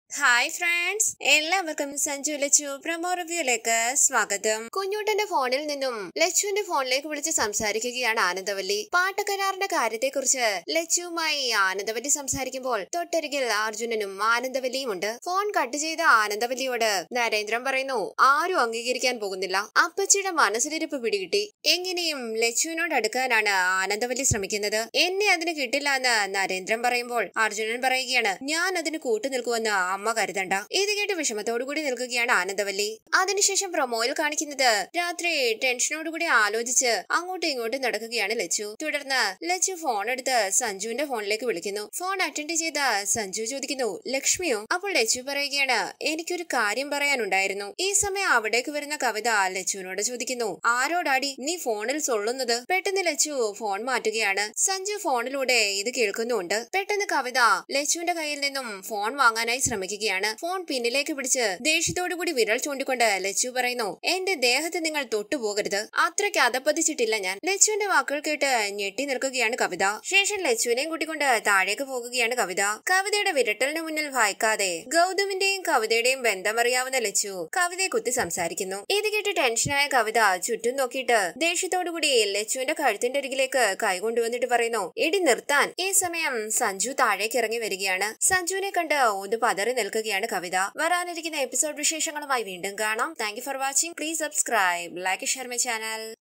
hi friends എല്ലാവർക്കും Sanju Lachu promo റിവ്യൂലേക്ക് സ്വാഗതം കുഞ്ഞുട്ടന്റെ ഫോണിൽ നിന്നും ലച്ചുവിന്റെ ഫോണിലേക്ക് വിളിച്ച് സംസാരിക്കുകയാണ് ആനന്ദവല്ലി പാട്ടക്കരാറിന്റെ കാര്യത്തെക്കുറിച്ച് ലച്ചുവുമായി ആനന്ദവല്ലി സംസാരിക്കുമ്പോൾ തൊട്ടരികിൽ അർജുനനും ആനന്ദവല്ലിയും ഉണ്ട് ഫോൺ കട്ട് ചെയ്ത ആനന്ദവല്ലിയോട് നരേന്ദ്രൻ പറയുന്നു ആരും അംഗീകരിക്കാൻ പോകുന്നില്ല അപ്പച്ചിയുടെ മനസ്സിലിരിപ്പ് പിടികിട്ടി എങ്ങനെയും ലച്ചുവിനോട് അടുക്കാനാണ് ആനന്ദവല്ലി ശ്രമിക്കുന്നത് എന്നെ അതിന് കിട്ടില്ല എന്ന് നരേന്ദ്രൻ പറയുമ്പോൾ അർജുനൻ പറയുകയാണ് ഞാൻ അതിന് കൂട്ടു നിൽക്കുമെന്ന് അമ്മ കരുതണ്ട ഇത് കേട്ട് വിഷമത്തോടുകൂടി നിൽക്കുകയാണ് ആനന്ദവല്ലി അതിനുശേഷം പ്രൊമോയിൽ കാണിക്കുന്നത് രാത്രി ടെൻഷനോടുകൂടി ആലോചിച്ച് അങ്ങോട്ടും ഇങ്ങോട്ടും നടക്കുകയാണ് ലച്ചു തുടർന്ന് ലച്ചു ഫോൺ എടുത്ത് സഞ്ജുവിന്റെ ഫോണിലേക്ക് വിളിക്കുന്നു ഫോൺ അറ്റൻഡ് ചെയ്ത സഞ്ജു ചോദിക്കുന്നു ലക്ഷ്മിയോ അപ്പോൾ ലച്ചു പറയുകയാണ് എനിക്കൊരു കാര്യം പറയാനുണ്ടായിരുന്നു ഈ സമയം അവിടേക്ക് വരുന്ന കവിത ലച്ചുവിനോട് ചോദിക്കുന്നു ആരോടാടി നീ ഫോണിൽ സൊള്ളുന്നത് പെട്ടെന്ന് ലച്ചു ഫോൺ മാറ്റുകയാണ് സഞ്ജു ഫോണിലൂടെ ഇത് കേൾക്കുന്നുണ്ട് പെട്ടെന്ന് കവിത ലച്ചുവിന്റെ കയ്യിൽ നിന്നും ഫോൺ വാങ്ങാനായി ശ്രമിക്കുകയാണ് ഫോൺ പിന്നിലേക്ക് പിടിച്ച് ദേഷ്യത്തോടു കൂടി വിരൽ ചൂണ്ടിക്കൊണ്ട് ലച്ചു പറയുന്നു എന്റെ ദേഹത്ത് നിങ്ങൾ തൊട്ടുപോകരുത് അത്രയ്ക്ക് അതപ്പതിച്ചിട്ടില്ല ഞാൻ ലച്ചുവിന്റെ വാക്കുകൾ കേട്ട് ഞെട്ടി നിൽക്കുകയാണ് കവിത ശേഷം ലച്ചുവിനെയും കൂട്ടിക്കൊണ്ട് താഴേക്ക് പോകുകയാണ് കവിത കവിതയുടെ വിരട്ടലിന് മുന്നിൽ വായിക്കാതെ ഗൗതമിന്റെയും കവിതയുടെയും ബന്ധമറിയാവുന്ന ലച്ചു കവിതയെ കുത്തി സംസാരിക്കുന്നു ഇത് കേട്ട് ടെൻഷനായ കവിത ചുറ്റും നോക്കിയിട്ട് ദേഷ്യത്തോടുകൂടി ലച്ചുവിന്റെ കഴുത്തിന്റെ അരികിലേക്ക് കൈ കൊണ്ടുവന്നിട്ട് പറയുന്നു ഇടി നിർത്താൻ ഈ സമയം സഞ്ജു താഴേക്ക് ഇറങ്ങി വരികയാണ് സഞ്ജുവിനെ കണ്ട് ഒന്ന് പതറി നിൽക്കുകയാണ് കവിത വരാനിരിക്കുന്ന എപ്പിസോഡ് വിശേഷങ്ങളുമായി വീണ്ടും കാണാം thank you for watching please subscribe like share my channel